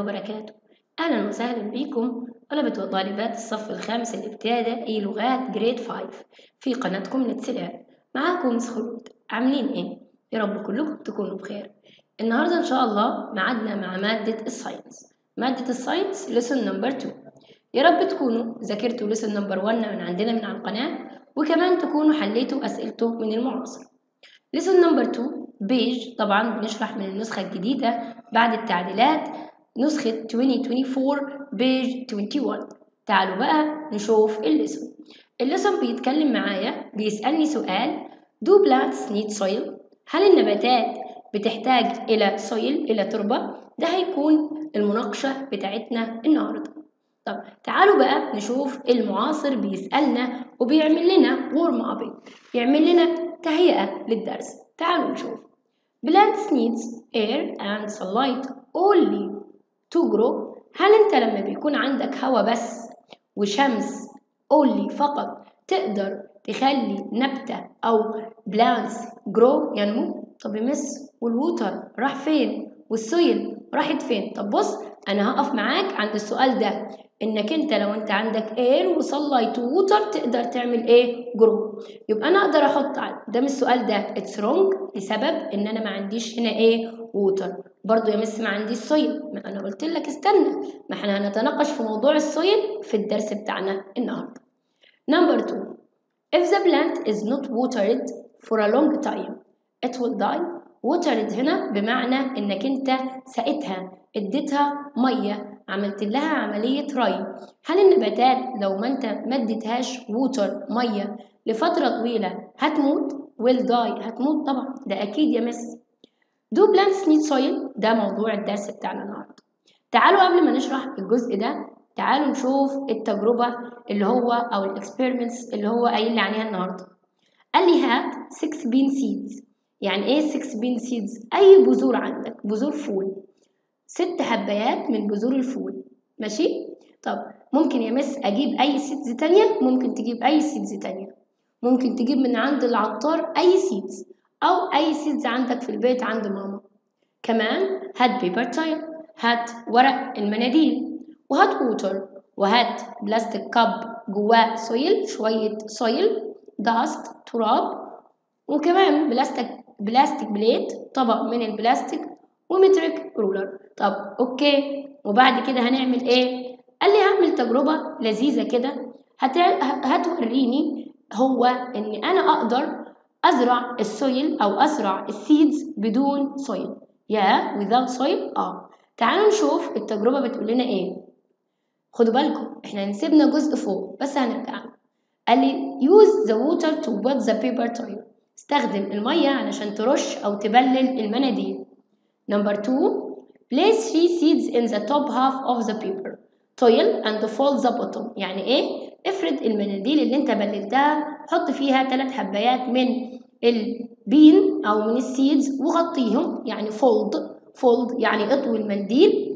وبركاته أهلا وسهلا بكم طلبة وطالبات الصف الخامس الابتدائي لغات جريد 5 في قناتكم لتسلال معاكم مس خلود عاملين ايه؟ يا رب كلكم تكونوا بخير النهاردة إن شاء الله معادنا مع مادة الساينس مادة الساينس لسن نمبر 2 يا رب تكونوا ذاكرتوا لسن نمبر 1 من عندنا من على القناة وكمان تكونوا حليتوا أسئلته من المعاصر لسن نمبر 2 بيج طبعا بنشرح من النسخة الجديدة بعد التعديلات نسخة 2024 بيج 21 تعالوا بقى نشوف الليسون الليسون بيتكلم معايا بيسألني سؤال Do plants need soil؟ هل النباتات بتحتاج إلى soil إلى تربة؟ ده هيكون المناقشة بتاعتنا النهاردة طب تعالوا بقى نشوف المعاصر بيسألنا وبيعمل لنا warm up يعمل لنا تهيئة للدرس تعالوا نشوف Plants needs air and sunlight only to grow هل انت لما بيكون عندك هواء بس وشمس only فقط تقدر تخلي نبتة أو plants grow ينمو طب يمس والووتر راح فين والسويل راحت فين طب بص أنا هقف معاك عند السؤال ده انك انت لو انت عندك اير وصلايت ووتر تقدر تعمل ايه جرو يبقى انا اقدر احط قدام السؤال ده اتس رونج لسبب ان انا ما عنديش هنا ايه ووتر برضو يا مس ما عنديش سويل ما انا قلت لك استنى ما احنا هنتناقش في موضوع السويل في الدرس بتاعنا النهارده نمبر 2 if the plant is not watered for a long time it will die watered هنا بمعنى انك انت سقيتها اديتها ميه عملت لها عملية ري هل النباتات لو ما انت ما اديتهاش ووتر مية لفترة طويلة هتموت will die هتموت طبعا ده أكيد يا مس do plants need soil ده موضوع الدرس بتاعنا النهاردة تعالوا قبل ما نشرح الجزء ده تعالوا نشوف التجربة اللي هو أو الاكسبيرمنتس اللي هو قايل لي عليها النهاردة قال لي هات 6 بين سيدز يعني ايه 6 بين سيدز أي بذور عندك بذور فول ست حبايات من بذور الفول ماشي طب ممكن يا مس اجيب اي سيدز تانية ممكن تجيب اي سيدز تانية ممكن تجيب من عند العطار اي سيدز او اي سيدز عندك في البيت عند ماما كمان هات بيبر تايل هات ورق المناديل وهات ووتر وهات بلاستيك كاب جواه سويل شوية سويل داست تراب وكمان بلاستيك بلاستيك بليت طبق من البلاستيك ومترك رولر طب اوكي وبعد كده هنعمل ايه قال لي هعمل تجربة لذيذة كده هت... هتوريني هو ان انا اقدر ازرع السويل او ازرع السيدز بدون سويل يا without soil اه تعالوا نشوف التجربة بتقول لنا ايه خدوا بالكم احنا نسيبنا جزء فوق بس هنرجع قال لي use the water to wet the paper towel استخدم المية علشان ترش او تبلل المناديل Number two, place three seeds in the top half of the paper. Toil and fold the bottom. يعني إيه؟ افرد المناديل اللي أنت بللتها حط فيها ثلاث حبايات من البين أو من السيدز وغطيهم يعني fold fold يعني اطوي المنديل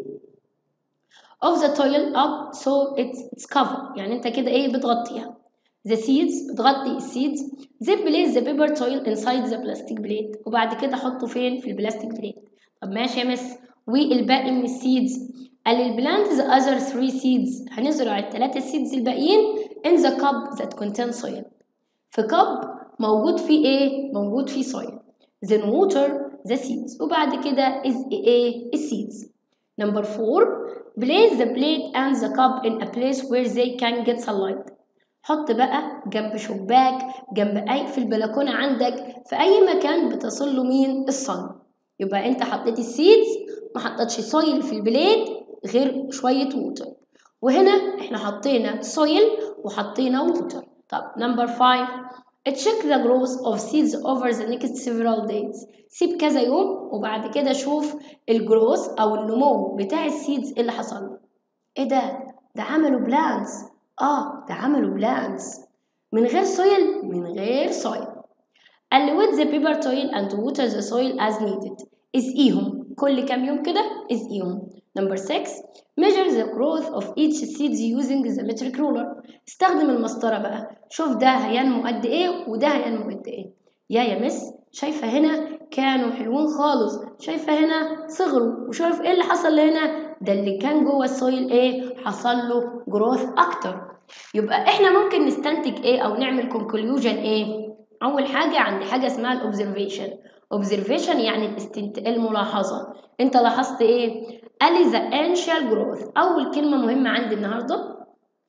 of the toil up so it's, it's cover يعني أنت كده إيه بتغطيها. The seeds بتغطي السيدز then place the paper towel inside the plastic plate وبعد كده حطه فين في البلاستيك بليت طب ماشي يا مس والباقي من السيدز قال البلانت the other three seeds هنزرع الثلاثة سيدز الباقيين in the cup that contain soil في كب موجود فيه ايه؟ موجود فيه soil then water the seeds وبعد كده is ايه؟ السيدز number four place the plate and the cup in a place where they can get sunlight حط بقى جنب شباك جنب اي في البلكونه عندك في اي مكان بتصل له مين الصن يبقى انت حطيت السيدز ما حطيتش سويل في البلاد غير شويه ووتر وهنا احنا حطينا سويل وحطينا ووتر طب نمبر 5 check the growth of seeds over the next several days سيب كذا يوم وبعد كده شوف الجروث او النمو بتاع السيدز اللي حصل له ايه ده ده عملوا بلانز اه ده عملوا بلانز من غير سويل من غير سويل قال لي with the paper towel and water the soil as needed اسقيهم كل كام يوم كده اسقيهم number 6 measure the growth of each seeds using the metric ruler استخدم المسطرة بقى شوف ده هينمو قد ايه وده هينمو قد ايه يا يا مس شايفة هنا كانوا حلوين خالص شايفة هنا صغروا وشايف ايه اللي حصل هنا ده اللي كان جوه السويل ايه حصل له جروث اكتر يبقى احنا ممكن نستنتج ايه او نعمل كونكلوجن ايه اول حاجه عند حاجه اسمها الاوبزرفيشن اوبزرفيشن يعني الاستنت... الملاحظه انت لاحظت ايه قال لي ذا انشال جروث اول كلمه مهمه عندي النهارده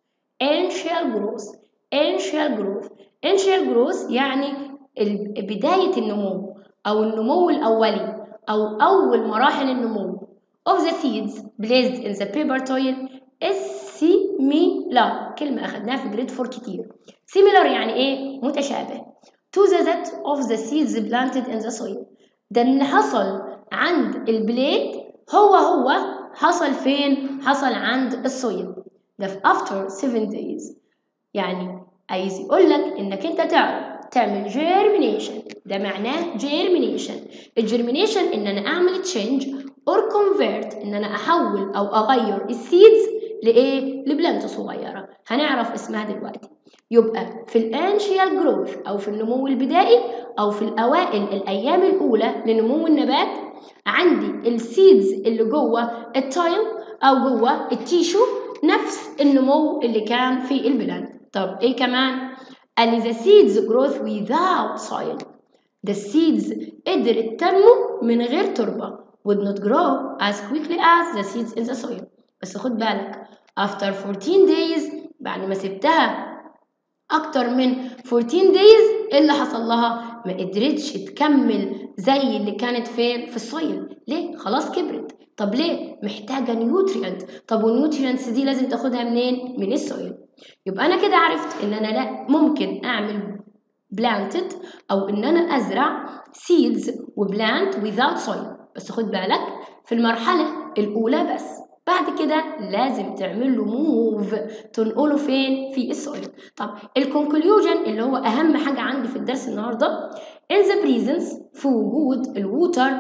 انشال جروث انشال جروث انشال جروث يعني بدايه النمو او النمو الاولي او اول مراحل النمو of the seeds placed in the paper soil is similar كلمة أخدناها في جريد 4 كتير similar يعني إيه؟ متشابه to the that of the seeds planted in the soil ده اللي حصل عند البليد هو هو حصل فين؟ حصل عند السويل ده في after 7 days يعني عايز يقول لك إنك أنت تعرف تعمل germination ده معناه germination الجيرمينيشن إن أنا أعمل change or convert إن أنا أحول أو أغير السيدز لإيه؟ لبلانت صغيرة هنعرف اسمها دلوقتي يبقى في الانشيال جروث أو في النمو البدائي أو في الأوائل الأيام الأولى لنمو النبات عندي السيدز اللي جوه التايل أو جوه التيشو نفس النمو اللي كان في البلانت طب إيه كمان؟ قال لي the seeds growth without soil the seeds قدرت تنمو من غير تربة would not grow as quickly as the seeds in the soil بس خد بالك after 14 days بعد ما سبتها أكتر من 14 days إيه اللي حصل لها؟ ما قدرتش تكمل زي اللي كانت فين في السويل ليه؟ خلاص كبرت طب ليه؟ محتاجة نيوتريانت طب والنيوتريانتس دي لازم تاخدها منين؟ من السويل يبقى أنا كده عرفت إن أنا لا ممكن أعمل بلانتد أو إن أنا أزرع seeds وبلانت without soil بس خد بالك في المرحلة الأولى بس بعد كده لازم تعمل له موف تنقله فين في السويل طب الكونكلوجن اللي هو اهم حاجه عندي في الدرس النهارده in the presence في وجود الووتر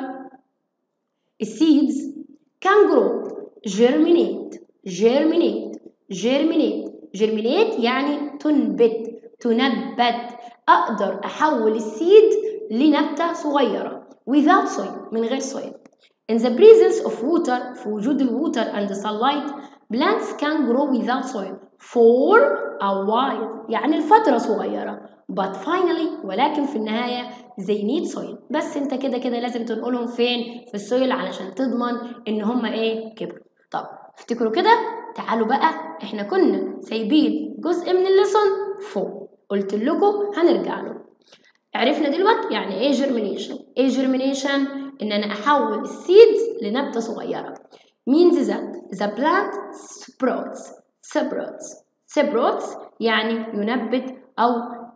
السيدز can grow germinate germinate germinate germinate يعني تنبت تنبت اقدر احول السيد لنبته صغيره without soil من غير soil In the presence of water في وجود الووتر and the sunlight plants can grow without soil for a while يعني لفترة صغيرة but finally ولكن في النهاية they need soil بس انت كده كده لازم تنقلهم فين في السويل علشان تضمن ان هما ايه كبروا طب افتكروا كده تعالوا بقى احنا كنا سايبين جزء من الليسون فوق قلت لكم هنرجع له عرفنا دلوقتي يعني ايه جيرمينيشن ايه جيرمينيشن ان انا احول السيدز لنبته صغيره means that the plant sprouts sprouts sprouts يعني ينبت او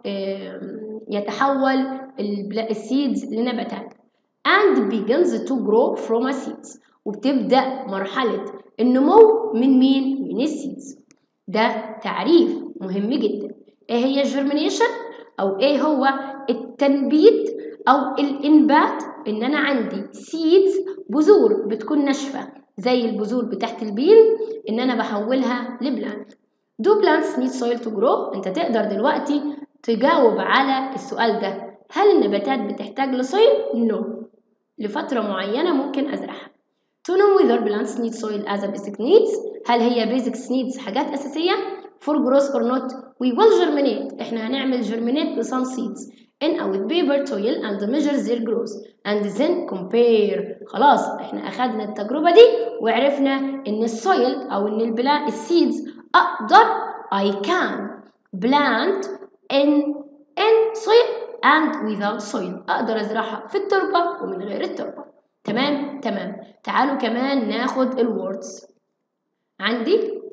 يتحول السيدز لنباتات and begins to grow from a seeds وبتبدا مرحله النمو من مين من السيدز ده تعريف مهم جدا ايه هي الجيرمينيشن او ايه هو التنبيت او الانبات ان انا عندي سيدز بذور بتكون ناشفه زي البذور بتاعت البين ان انا بحولها لبلانت دو بلانتس نيد سويل تو جرو انت تقدر دلوقتي تجاوب على السؤال ده هل النباتات بتحتاج لسويل نو no. لفتره معينه ممكن ازرعها to know whether plants need soil as a basic needs هل هي basic needs حاجات اساسيه for growth or not we will germinate احنا هنعمل germinate ب some seeds in a with paper soil and measure their growth and then compare خلاص احنا اخدنا التجربة دي وعرفنا ان السويل او ان البلا السيدز اقدر I can plant in in soil and without soil اقدر ازرعها في التربة ومن غير التربة تمام تمام تعالوا كمان ناخد الوردز عندي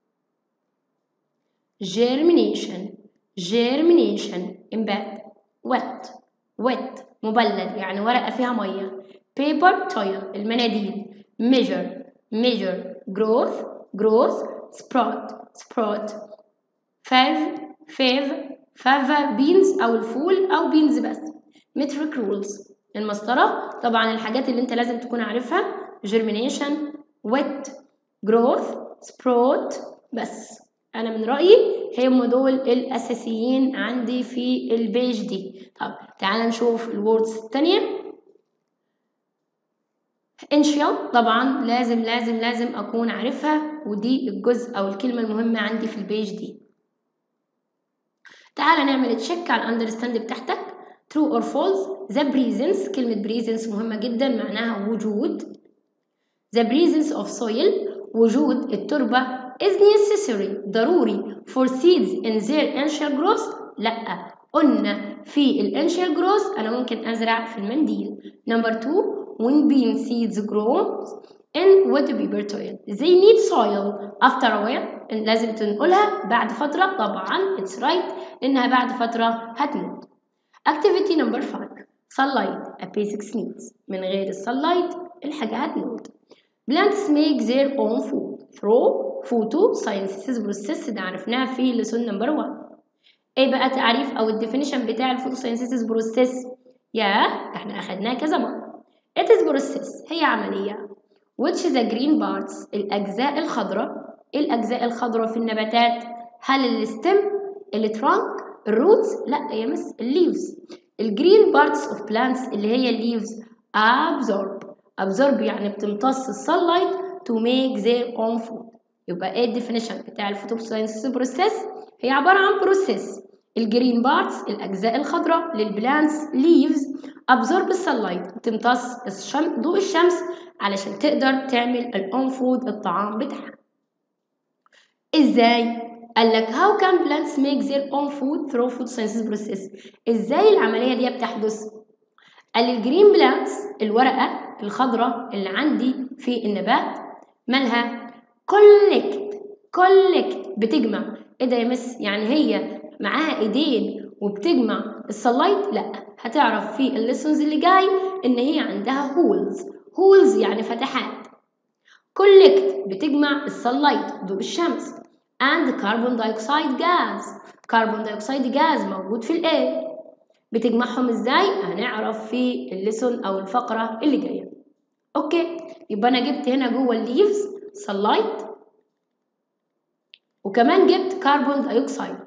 germination germination embed wet wet مبلل يعني ورقة فيها مية paper towel المناديل measure measure growth growth sprout sprout fave fave fava beans أو الفول أو beans بس metric rules المسطرة طبعا الحاجات اللي انت لازم تكون عارفها germination wet growth sprout بس انا من رايي هم دول الاساسيين عندي في البيج دي طب تعال نشوف الوردز الثانيه انشيال طبعا لازم لازم لازم أكون عارفها ودي الجزء أو الكلمة المهمة عندي في البيج دي تعالى نعمل تشيك على الاندرستاند بتاعتك true or false the presence كلمة presence مهمة جدا معناها وجود the presence of soil وجود التربة is necessary ضروري for seeds in their initial growth لا قلنا في الانشال growth أنا ممكن أزرع في المنديل number two when bean seeds grow in wood paper soil they need soil after a while لازم تنقلها بعد فترة طبعا it's right لأنها بعد فترة هتموت activity number 5 sunlight a basic needs من غير الsunlight الحاجة هتموت plants make their own food through photosynthesis process ده عرفناها في lesson number 1 ايه بقى تعريف او الديفينيشن بتاع الفوتوسينثيسيس بروسيس يا احنا اخدناه كذا مره it is process هي عمليه which the green parts الاجزاء الخضراء الاجزاء الخضراء في النباتات هل الستم الترانك الروتس لا يا مس الليفز الجرين بارتس اوف بلانتس اللي هي الليفز absorb absorb يعني بتمتص السلايت to make their own food يبقى ايه الديفينيشن بتاع الفوتوسينثيسيس بروسيس هي عباره عن بروسيس الجرين بارتس الأجزاء الخضراء للبلانتس ليفز أبزورب السلايت تمتص الشم... ضوء الشمس علشان تقدر تعمل الأون فود الطعام بتاعها إزاي؟ قال لك how can plants make their own food through photosynthesis process إزاي العملية دي بتحدث؟ قال الجرين بلانتس الورقة الخضراء اللي عندي في النبات مالها collect collect بتجمع ايه ده يا مس يعني هي معاها ايدين وبتجمع السلايت لا هتعرف في الليسونز اللي جاي ان هي عندها هولز هولز يعني فتحات كولكت بتجمع السلايت ضوء الشمس and carbon dioxide gas carbon dioxide gas موجود في الاير بتجمعهم ازاي هنعرف في الليسون او الفقره اللي جايه اوكي يبقى انا جبت هنا جوه الليفز سلايت وكمان جبت كربون دايوكسيد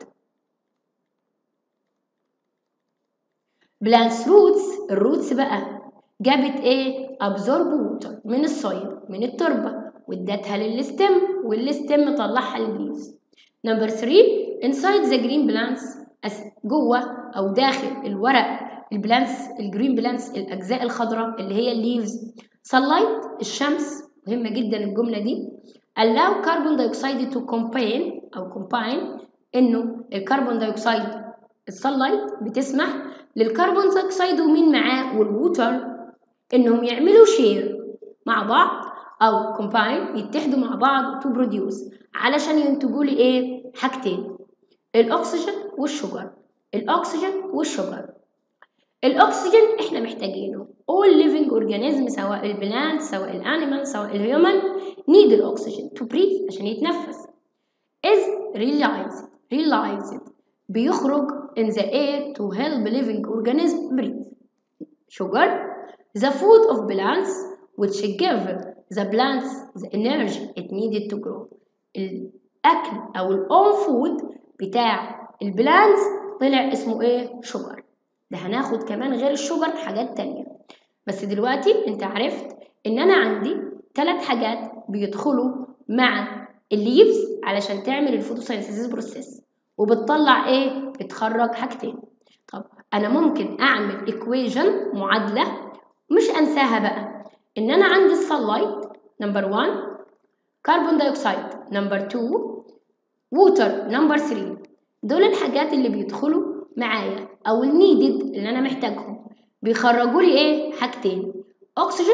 بلانس روتس الروتس بقى جابت ايه ابزورب ووتر من السويل من التربه وادتها للستم والستم طلعها للليفز نمبر 3 انسايد ذا جرين بلانتس جوه او داخل الورق البلانتس الجرين بلانتس الاجزاء الخضراء اللي هي الليفز sunlight الشمس مهمه جدا الجمله دي allow carbon dioxide to combine او combine انه الكربون دايوكسيد السلايت بتسمح للكربون دايوكسيد ومين معاه والووتر انهم يعملوا شير مع بعض او كومباين يتحدوا مع بعض تو بروديوس علشان ينتجوا لي ايه حاجتين الاكسجين والشجر الاكسجين والشجر الاكسجين احنا محتاجينه all living organism سواء البلانت سواء الانيمال سواء الهيومن need الاكسجين to breathe عشان يتنفس is realized realized بيخرج in the air to help living organism breathe sugar the food of plants which give the plants the energy it needed to grow الأكل أو الأون فود بتاع البلانتس طلع اسمه ايه شجر ده هناخد كمان غير الشجر حاجات تانية بس دلوقتي انت عرفت ان انا عندي ثلاث حاجات بيدخلوا مع الليفز علشان تعمل الفوتوسينثيسيس بروسيس وبتطلع ايه بتخرج حاجتين طب انا ممكن اعمل ايكويجن معادله مش انساها بقى ان انا عندي السلايت نمبر 1 كربون دايوكسيد نمبر 2 ووتر نمبر 3 دول الحاجات اللي بيدخلوا معايا او النيدد اللي انا محتاجهم بيخرجوا لي ايه حاجتين اكسجين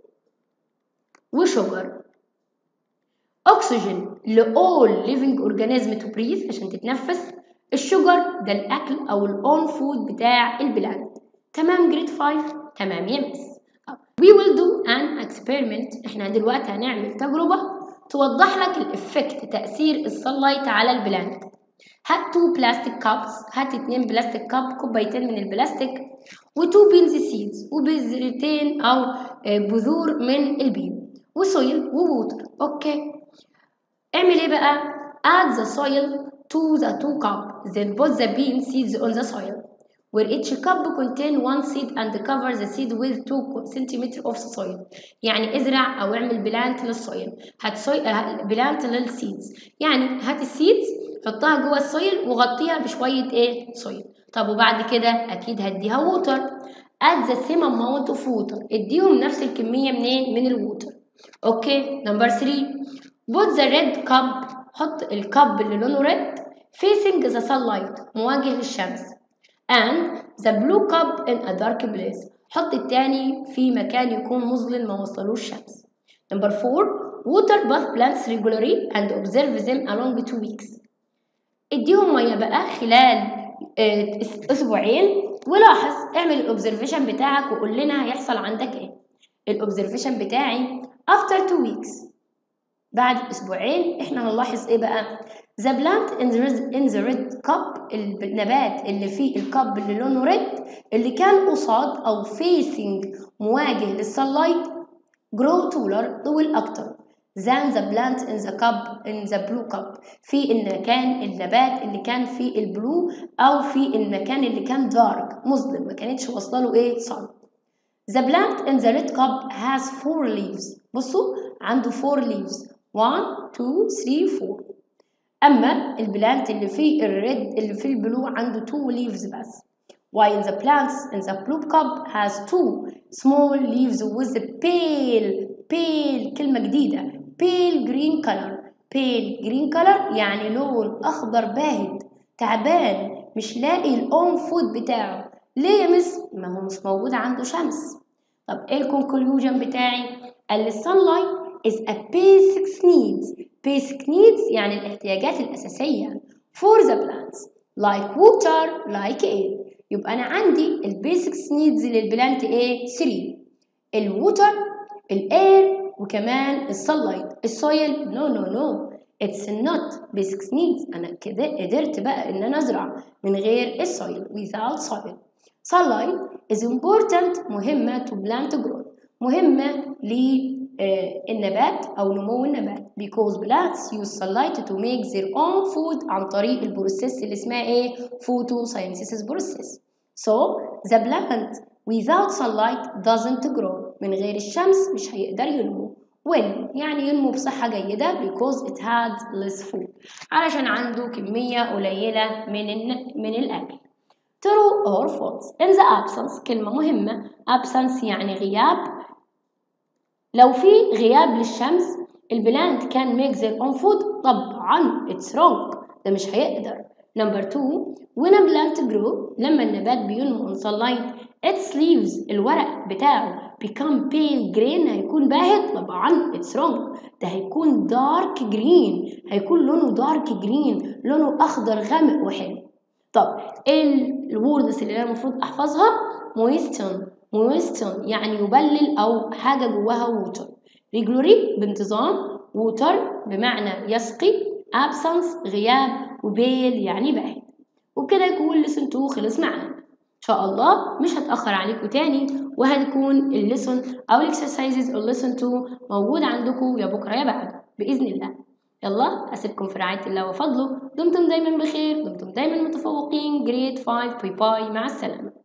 وشجر اكسجين لاول ليفنج اورجانيزم تو بريث عشان تتنفس الشجر ده الاكل او الاون فود بتاع البلانت تمام جريد 5 تمام يا مس we will do an experiment احنا دلوقتي هنعمل تجربه توضح لك الافكت تاثير السلايت على البلانت هات تو بلاستيك كابس هات اتنين بلاستيك كاب كوبايتين من البلاستيك وتو بينز سيدز وبذرتين او بذور من البين وسويل وووتر اوكي اعمل ايه بقى add the soil to the two cup then put the bean seeds on the soil where each cup contain one seed and cover the seed with 2 cm of soil يعني ازرع او اعمل بلانت للسويل هات سوي... بلانت للسيدز يعني هات السيدز حطها جوه السويل وغطيها بشويه ايه سويل طب وبعد كده اكيد هديها ووتر add the same amount of water اديهم نفس الكميه منين من الووتر اوكي نمبر 3 put the red cup حط الكب اللي لونه ريد facing the sunlight مواجه للشمس and the blue cup in a dark place حط التاني في مكان يكون مظلم ما وصلوش شمس number 4 water bath plants regularly and observe them along two weeks اديهم ميه بقى خلال اسبوعين ولاحظ اعمل الاوبزرفيشن بتاعك وقول لنا هيحصل عندك ايه الاوبزرفيشن بتاعي after two weeks بعد اسبوعين احنا هنلاحظ ايه بقى the plant in the, red, in the red cup النبات اللي فيه الكب اللي لونه ريد اللي كان قصاد او facing مواجه للسلايت grow taller طول اكتر than the plant in the cup in the blue cup في المكان النبات اللي كان فيه البلو او في المكان اللي كان دارك مظلم ما كانتش واصله له ايه sun the plant in the red cup has four leaves بصوا عنده four leaves 1 2 3 4 اما البلانت اللي فيه الريد اللي فيه البلو عنده 2 leaves بس while the plants in the blue cup has two small leaves with a pale pale كلمة جديدة pale green color pale green color يعني لون أخضر باهت تعبان مش لاقي الأون فود بتاعه ليه يا مس؟ ما هو مش موجود عنده شمس طب ايه الكونكلوجن بتاعي؟ قال لي sunlight is a basic needs basic needs يعني الاحتياجات الأساسية for the plants like water like air يبقى أنا عندي البيسك needs للبلانت ايه 3 الووتر الاير وكمان السلايت السويل نو نو نو اتس نوت بيسك needs انا كده قدرت بقى ان انا ازرع من غير السويل without soil sunlight is important مهمة to plant growth مهمة للنبات أو نمو النبات because plants use sunlight to make their own food عن طريق البروسيس اللي اسمها ايه photosynthesis process so the plant without sunlight doesn't grow من غير الشمس مش هيقدر ينمو when يعني ينمو بصحة جيدة because it had less food علشان عنده كمية قليلة من من الأكل true or false in the absence كلمة مهمة absence يعني غياب لو في غياب للشمس البلانت كان make their own food طبعا it's wrong ده مش هيقدر number two when a plant grow لما النبات بينمو on sunlight its leaves الورق بتاعه become pale green هيكون باهت طبعا it's wrong ده هيكون dark green هيكون لونه dark green لونه أخضر غامق وحلو طب ايه الوردز اللي انا المفروض احفظها مويستن مويستن يعني يبلل او حاجه جواها ووتر ريجولري بانتظام ووتر بمعنى يسقي ابسنس غياب وبيل يعني باهت وبكده يكون لسن 2 خلص معانا ان شاء الله مش هتاخر عليكم تاني وهتكون الليسون او الاكسرسايزز الليسون 2 موجود عندكم يا بكره يا بعد باذن الله يلا أسيبكم في رعاية الله وفضله دمتم دايما بخير دمتم دايما متفوقين جريد 5 باي باي مع السلامة